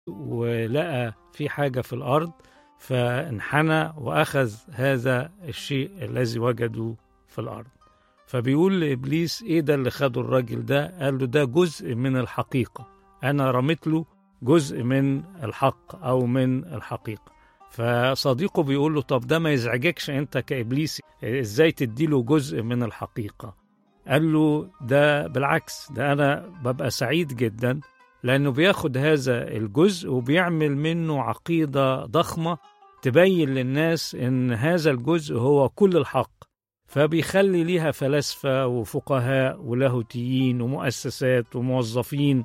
ولقى في حاجة في الأرض فانحنى وأخذ هذا الشيء الذي وجده في الأرض فبيقول لإبليس إيه ده اللي خده الراجل ده قال له ده جزء من الحقيقة أنا رميت له جزء من الحق أو من الحقيقة فصديقه بيقول له طب ده ما يزعجكش أنت كإبليس إزاي تديله جزء من الحقيقة قال له ده بالعكس ده أنا ببقى سعيد جدا لأنه بياخد هذا الجزء وبيعمل منه عقيدة ضخمة تبين للناس إن هذا الجزء هو كل الحق فبيخلي ليها فلاسفة وفقهاء ولاهوتيين ومؤسسات وموظفين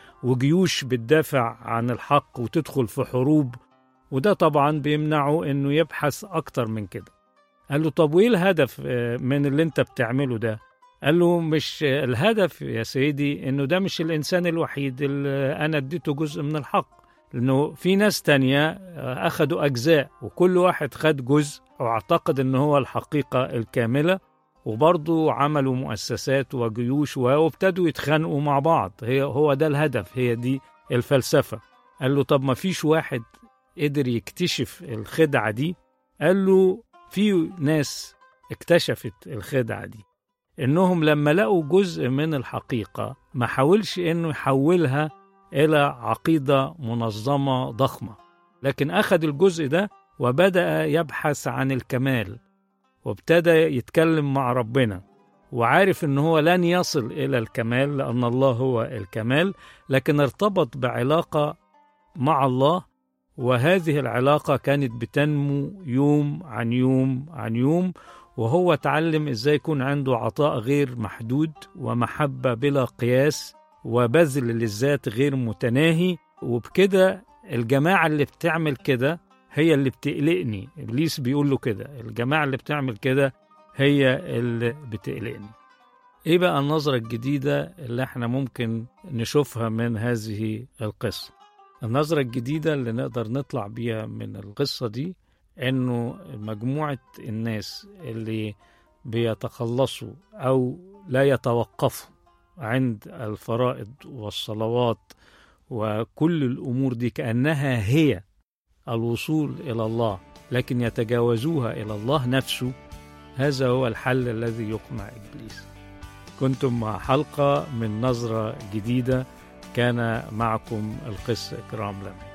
وجيوش بتدافع عن الحق وتدخل في حروب وده طبعا بيمنعه انه يبحث اكتر من كده قال له طب وايه الهدف من اللي انت بتعمله ده قال له مش الهدف يا سيدي انه ده مش الانسان الوحيد اللي انا اديته جزء من الحق لانه في ناس تانية اخدوا اجزاء وكل واحد خد جزء واعتقد ان هو الحقيقة الكاملة وبرضه عملوا مؤسسات وجيوش وابتدوا يتخانقوا مع بعض هي هو ده الهدف هي دي الفلسفة قال له طب ما فيش واحد قدر يكتشف الخدعة دي قال له في ناس اكتشفت الخدعة دي انهم لما لقوا جزء من الحقيقة ما حاولش انه يحولها الى عقيدة منظمة ضخمة لكن اخذ الجزء ده وبدأ يبحث عن الكمال وابتدى يتكلم مع ربنا وعارف ان هو لن يصل الى الكمال لان الله هو الكمال لكن ارتبط بعلاقه مع الله وهذه العلاقه كانت بتنمو يوم عن يوم عن يوم وهو اتعلم ازاي يكون عنده عطاء غير محدود ومحبه بلا قياس وبذل للذات غير متناهي وبكده الجماعه اللي بتعمل كده هي اللي بتقلقني ابليس بيقول له كده الجماعه اللي بتعمل كده هي اللي بتقلقني ايه بقى النظره الجديده اللي احنا ممكن نشوفها من هذه القصه النظره الجديده اللي نقدر نطلع بيها من القصه دي انه مجموعه الناس اللي بيتخلصوا او لا يتوقفوا عند الفرائض والصلوات وكل الامور دي كانها هي الوصول الى الله لكن يتجاوزوها الى الله نفسه هذا هو الحل الذي يقمع ابليس كنتم مع حلقه من نظره جديده كان معكم القس اكرام لمن